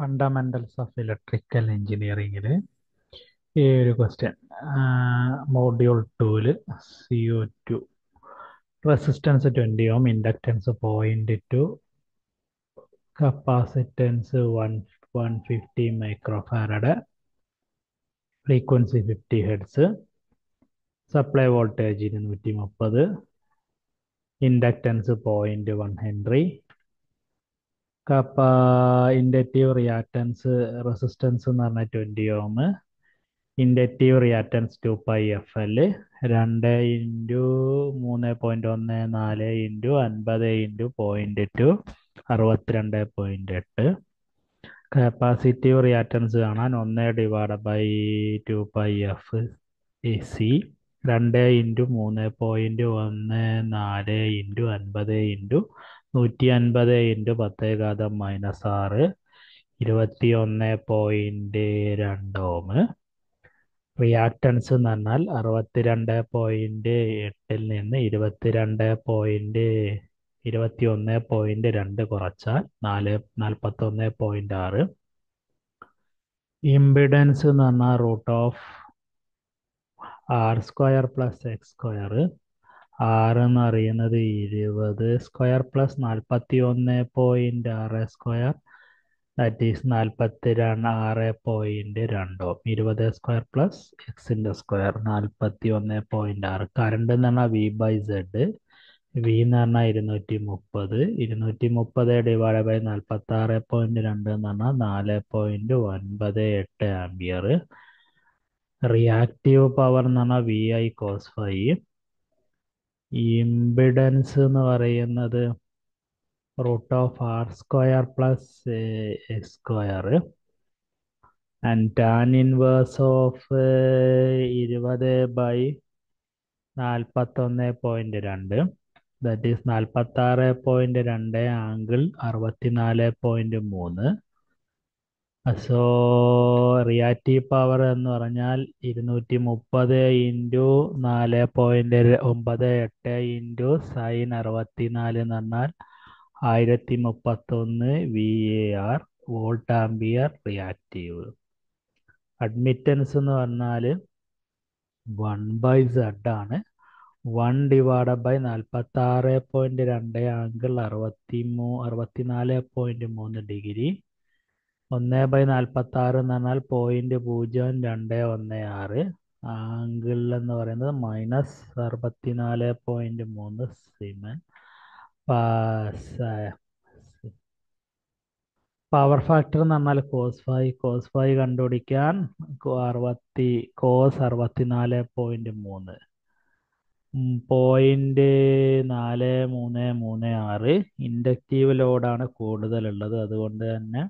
Fundamentals of electrical എഞ്ചിനീയറിംഗിൽ ഈ ഒരു ക്വസ്റ്റ്യൻ മോഡ്യൂൾ ടൂല് C O two resistance twenty ohm inductance point two capacitance one one fifty micro farad frequency fifty hertz supply voltage ഇരുന്നൂറ്റി മുപ്പത് inductance point one henry കപ്പ inductive reactance resistance എന്ന് പറഞ്ഞാൽ twenty ohm inductive reactance two pi F L രണ്ട് into മൂന്ന് point ഒന്ന് നാല് into അൻപത് ഇൻറ്റു പോയിൻറ്റ് ടു അറുപത്തിരണ്ട് പോയിൻറ്റ് എട്ട് കപ്പാസിറ്റീവ് റിയാക്റ്റൻസ് കാണാൻ ഒന്ന് divide by two pi F A C രണ്ട് ഇൻറ്റു മൂന്ന് പോയിൻറ്റ് ഒന്ന് നാല് ഇൻറ്റു അൻപത് ഇൻറ്റു നൂറ്റി അൻപത് ഇൻറ്റു പത്ത് ഘാതം മൈനസ് ആറ് ഇരുപത്തി ഒന്ന് പോയിൻറ്റ് രണ്ട് ഓമ് റിയാക്റ്റൻസ് എന്ന് പറഞ്ഞാൽ അറുപത്തിരണ്ട് പോയിൻറ്റ് എട്ടിൽ നിന്ന് ഇരുപത്തിരണ്ട് പോയിൻറ്റ് ഇരുപത്തി ഒന്ന് പോയിൻറ്റ് രണ്ട് കുറച്ചാൽ നാല് നാൽപ്പത്തൊന്ന് പോയിൻറ്റ് ആറ് ഇമ്പിഡൻസ് എന്ന് പറഞ്ഞാൽ root of R square plus X square ആറ് എന്ന് പറയുന്നത് ഇരുപത് സ്ക്വയർ പ്ലസ് നാൽപ്പത്തി ഒന്ന് പോയിൻറ്റ് ആറ് സ്ക്വയർ ദാറ്റ് ഈസ് നാൽപ്പത്തി രണ്ട് ആറ് പോയിൻറ്റ് രണ്ടോ ഇരുപത് സ്ക്വയർ പ്ലസ് എക്സിൻ്റെ സ്ക്വയർ നാൽപ്പത്തി ഒന്ന് പോയിൻറ്റ് ആറ് കറണ്ട് എന്ന് പറഞ്ഞാൽ വി ബൈ സെഡ് വി എന്ന് പറഞ്ഞാൽ ഇരുന്നൂറ്റി മുപ്പത് ഇരുന്നൂറ്റി മുപ്പത് ഡിവൈഡ് ബൈ നാൽപ്പത്തി ആറ് പോയിൻറ്റ് രണ്ട് എന്ന് പറഞ്ഞാൽ നാല് പോയിൻറ്റ് ഒൻപത് എട്ട് ആംബിയർ റിയാക്റ്റീവ് പവർ എന്ന് പറഞ്ഞാൽ V I cos phi impedance എന്ന് പറയുന്നത് root of R square plus X square and tan inverse of ഇരുപത് ബൈ നാൽപ്പത്തൊന്ന് പോയിൻറ്റ് രണ്ട് ദാറ്റ് ഈസ് നാൽപ്പത്താറ് പോയിൻറ്റ് രണ്ട് ആംഗിൾ അറുപത്തിനാല് പോയിൻറ്റ് മൂന്ന് സോ റിയാക്റ്റീവ് പവർ എന്ന് പറഞ്ഞാൽ ഇരുന്നൂറ്റി മുപ്പത് ഇൻറ്റു നാല് പോയിൻറ്റ് ഒമ്പത് എട്ട് ഇൻറ്റു സൈൻ അറുപത്തിനാല് എന്ന് പറഞ്ഞാൽ ആയിരത്തി മുപ്പത്തൊന്ന് V A R volt ampere reactive admittance എന്ന് പറഞ്ഞാൽ വൺ ബൈ സെഡ് ആണ് വൺ ഡിവൈഡ് ബൈ നാൽപ്പത്തി ആറ് പോയിൻറ്റ് രണ്ട് ആംഗിൾ അറുപത്തി മൂ അറുപത്തിനാല് പോയിൻറ്റ് മൂന്ന് ഡിഗ്രി ഒന്ന് ബൈ നാൽപ്പത്തി ആറ് എന്ന് പറഞ്ഞാൽ പോയിൻറ്റ് പൂജ്യം രണ്ട് ഒന്ന് ആറ് ആംഗിൾ എന്ന് പറയുന്നത് മൈനസ് അറുപത്തിനാല് പോയിൻറ്റ് മൂന്ന് സിമൻ പവർ ഫാക്ടർ എന്ന് പറഞ്ഞാൽ കോസ് ഫൈവ് കോസ് ഫൈവ് കണ്ടുപിടിക്കാൻ അറുപത്തി കോസ് അറുപത്തിനാല് പോയിൻറ്റ് മൂന്ന് പോയിൻറ്റ് നാല് മൂന്ന് മൂന്ന് ആറ് ഇൻഡക്റ്റീവ് ലോഡാണ് കൂടുതലുള്ളത് അതുകൊണ്ട് തന്നെ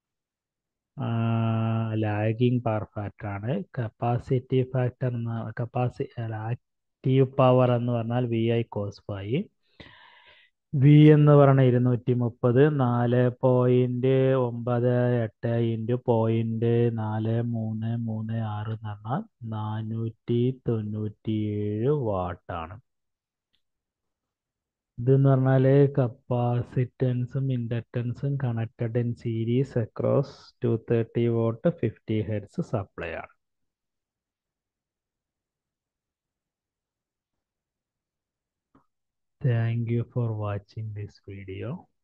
ലാഗിങ് പവർ ഫാക്ടർ ആണ് കപ്പാസിറ്റി ഫാക്ടർ എന്ന് കപ്പാസി ആക്റ്റീവ് പവർ എന്ന് പറഞ്ഞാൽ V I cos five V എന്ന് പറഞ്ഞ ഇരുന്നൂറ്റി മുപ്പത് നാല് പോയിൻറ്റ് ഒമ്പത് എട്ട് ഇൻറ്റു പോയിൻറ്റ് നാല് മൂന്ന് മൂന്ന് ആറ് എന്ന് പറഞ്ഞാൽ നാനൂറ്റി തൊണ്ണൂറ്റി ഏഴ് വാട്ടാണ് ഇതെന്ന് പറഞ്ഞാൽ കപ്പാസിറ്റൻസും ഇൻഡക്റ്റൻസും connected in series across two thirty volt fifty hertz supply ആണ് Thank you for watching this video.